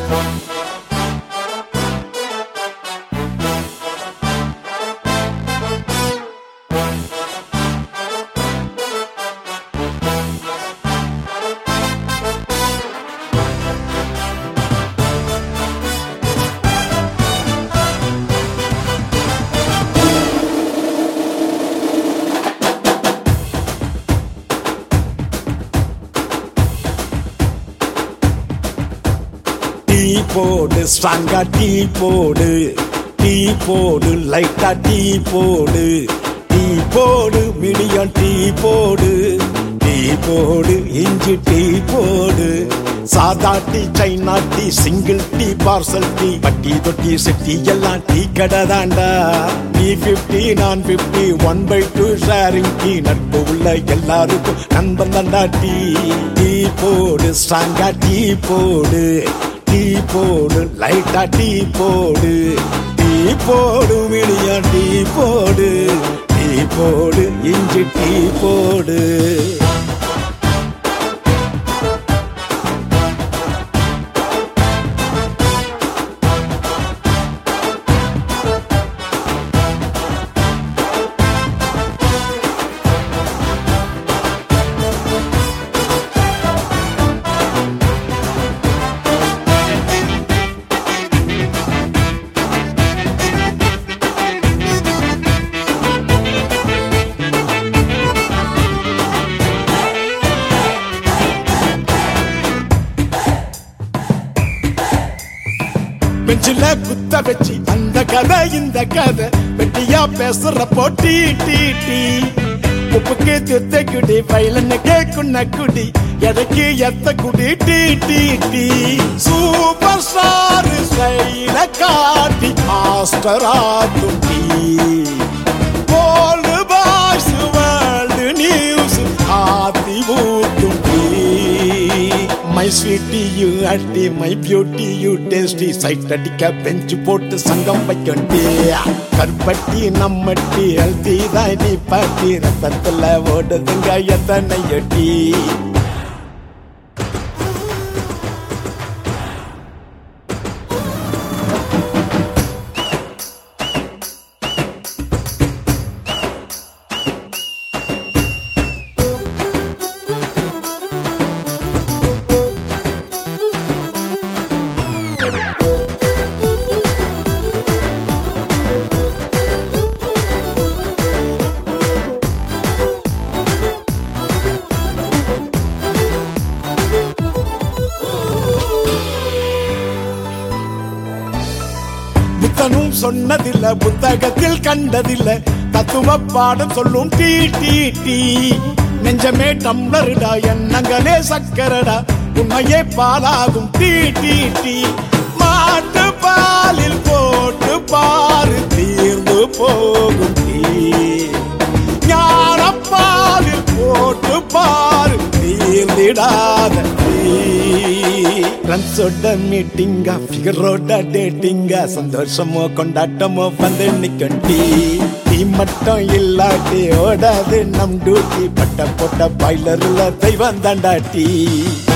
tea போடு ஸ்ட்ராங்கா tea போடு டீ போடு லைட்டா டீ போடு டீ போடு மிடியம் டீ போடு டீ போடு இஞ்சி டீ போடு சாதா tea China tea single tea parcel tea பட்டி தொட்டி சிட்டி எல்லாம் டீ கடை தாண்டா டீ பிப்டி நான் fifty one by two sharing tea நட்பு உள்ள எல்லாருக்கும் நண்பன் தாண்டா டீ டீ போடு ஸ்ட்ராங்கா டீ போடு டீ போடு லைட்டா டீ போடு டீ போடு மிடியா டீ போடு டீ போடு இஞ்சி டீ போடு பெஞ்சில குத்த வச்சு அந்த கதை இந்த கதை வெட்டியா பேசுற போட்டி டீ டீ உப்புக்கு தித்த குடி வயலனுக்கு குன்ன குடி எதைக்கு எத்த குடி tea tea tea super star ஸ்டைல காட்டி மாஸ்டர் ஆகும் tea bold boys world news ஆத்தி ஊட்டும் டீ மை ஸ்வீட்டி யூ அட்டி my beauty you tasty sight அடிக்க பெஞ்சு போட்டு சங்கம் வைக்கண்டி கருப்பட்டி நம்மட்டி அல்தி தான் நீ பாட்டி ரத்தத்துல ஓடுதுங்க எத்தனை எட்டி புத்தனும் சொன்னதில்ல புத்தகத்தில் கண்டதில்ல தத்துவ பாடம் சொல்லும் டீ டீ டீ நெஞ்சமே டம்ளருடா எண்ணங்களே சக்கரடா உண்மையே பாலாகும் டீ டீ டீ மாட்டு பாலில் போட்டு பாரு தீர்ந்து போகும் டீ ஞானப்பாலில் போட்டு பாரு தீர்ந்திடாத ஃப்ரெண்ட்ஸோட மீட்டிங்கா ஃபிகரோட டேட்டிங்கா சந்தோஷமோ கொண்டாட்டமோ வந்து நிற்கும் டீ டீ மட்டும் இல்லாட்டி ஓடாது நம் டியூட்டி பட்ட போட்ட பாய்லர்ல தெய்வம் தாண்டா டீ